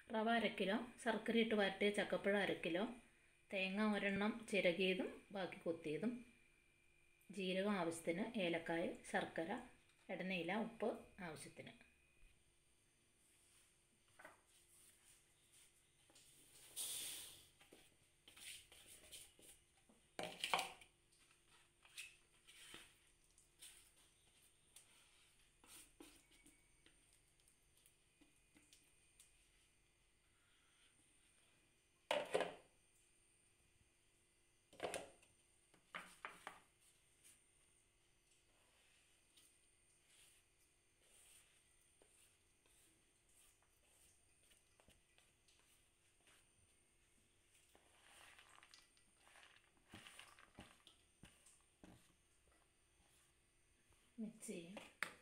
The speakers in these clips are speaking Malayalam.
റവ അര കിലോ ശർക്കര ഇട്ട് വരട്ടിയ ചക്കപ്പഴം അര കിലോ തേങ്ങ ഒരെണ്ണം ചിരകിയതും ബാക്കി കൊത്തിയതും ജീരകം ആവശ്യത്തിന് ഏലക്കായ ശർക്കര ഇടനയില ഉപ്പ് ആവശ്യത്തിന് മിക്സ് ചെയ്യാം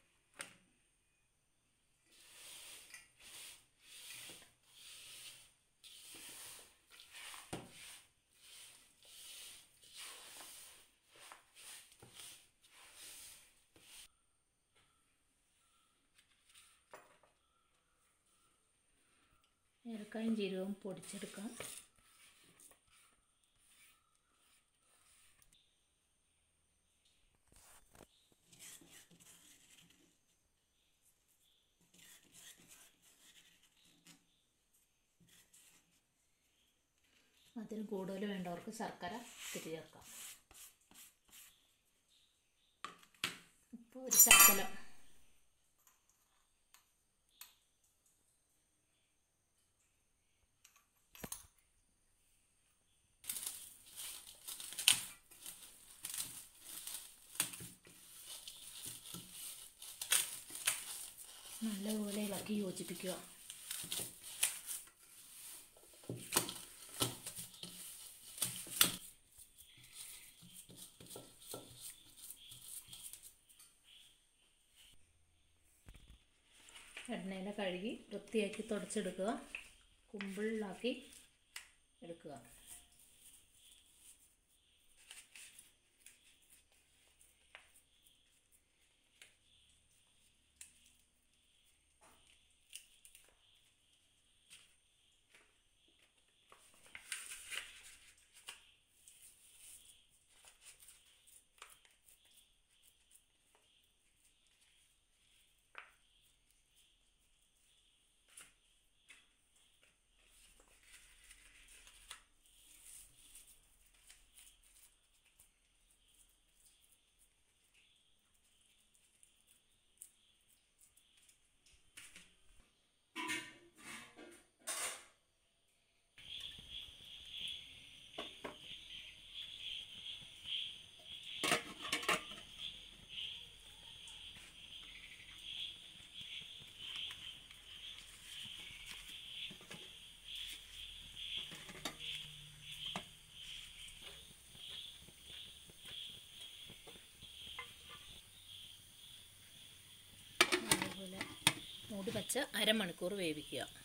ഏലക്കായും ജീരകവും പൊടിച്ചെടുക്കാം അതിന് കൂടുതൽ വേണ്ടവർക്ക് ശർക്കര ഇത്തിരി ചേർക്കാം ഇപ്പോൾ ഒരു ശകലം നല്ലപോലെ ഇളക്കി യോജിപ്പിക്കുക എണ്ണയിൽ കഴുകി വൃത്തിയാക്കി തുടച്ചെടുക്കുക കുമ്പിളിലാക്കി എടുക്കുക അതേപോലെ മൂടി വച്ച് അരമണിക്കൂർ വേവിക്കുക